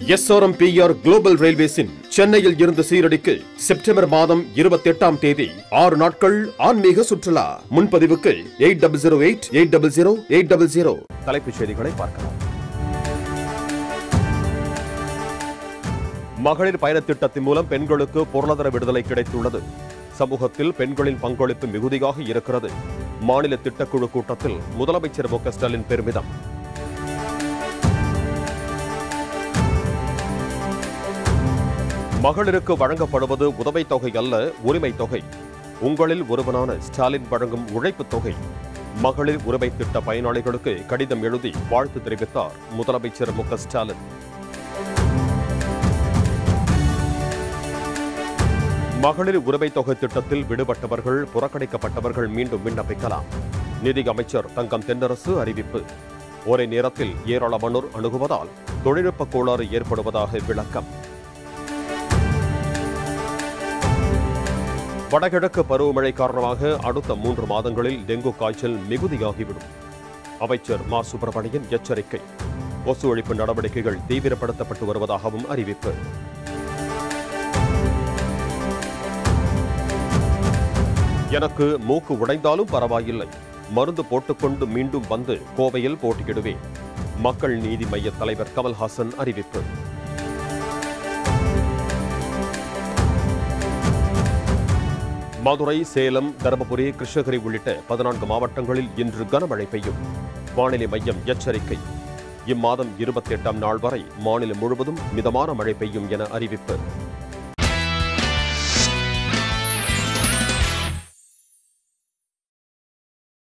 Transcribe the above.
SRMPR global ரயில்வேஸின் சென்னையில் இருந்து சீரடிக்கு September மாதம் இருபத்தி எட்டாம் தேதி ஆறு நாட்கள் ஆன்மீக சுற்றுலா முன்பதிவுக்கு eight double zero eight eight double zero eight double zero தலைப்புச் செய்திகளை பார்க்கலாம் மகளிர் பயணத் திட்டத்தின் மூலம் பெண்களுக்கு பொருளாதார விடுதலை கிடைத்துள்ளது சமூகத்தில் பெண்களின் பங்களிப்பு மிகுதியாக இருக்கிறது மாநில திட்டக்குழு கூட்டத்தில் முதலமைச்சர் மு க ஸ்டாலின் பெருமிதம் மகளிருக்கு வழங்கப்படுவது உதவித் தொகை அல்ல உரிமைத் தொகை உங்களில் ஒருவனான ஸ்டாலின் வழங்கும் உழைப்புத் தொகை மகளிர் உரிமை திட்ட பயனாளிகளுக்கு கடிதம் எழுதி வாழ்த்து தெரிவித்தார் முதலமைச்சர் மு க ஸ்டாலின் மகளிர் உரிமை தொகை திட்டத்தில் விடுபட்டவர்கள் புறக்கணிக்கப்பட்டவர்கள் மீண்டும் விண்ணப்பிக்கலாம் நிதி அமைச்சர் தங்கம் தென்னரசு அறிவிப்பு ஒரே நேரத்தில் ஏராளமானோர் அணுகுவதால் தொழில்நுட்ப கோளாறு ஏற்படுவதாக விளக்கம் வடகிழக்கு பருவமழை காரணமாக அடுத்த மூன்று மாதங்களில் டெங்கு காய்ச்சல் மிகுதியாகிவிடும் அமைச்சர் மா சுப்பிரமணியன் எச்சரிக்கை கொசு ஒழிப்பு நடவடிக்கைகள் தீவிரப்படுத்தப்பட்டு வருவதாகவும் அறிவிப்பு எனக்கு மூக்கு உடைந்தாலும் பரவாயில்லை மருந்து போட்டுக்கொண்டு மீண்டும் வந்து கோவையில் போட்டியிடுவேன் மக்கள் நீதி மய்ய தலைவர் கமல்ஹாசன் அறிவிப்பு மதுரை சேலம் தருமபுரி கிருஷ்ணகிரி உள்ளிட்ட பதினான்கு மாவட்டங்களில் இன்று கனமழை பெய்யும் வானிலை மையம் எச்சரிக்கை இம்மாதம் இருபத்தி எட்டாம் நாள் வரை மாநிலம் முழுவதும் மிதமான மழை பெய்யும் என அறிவிப்பு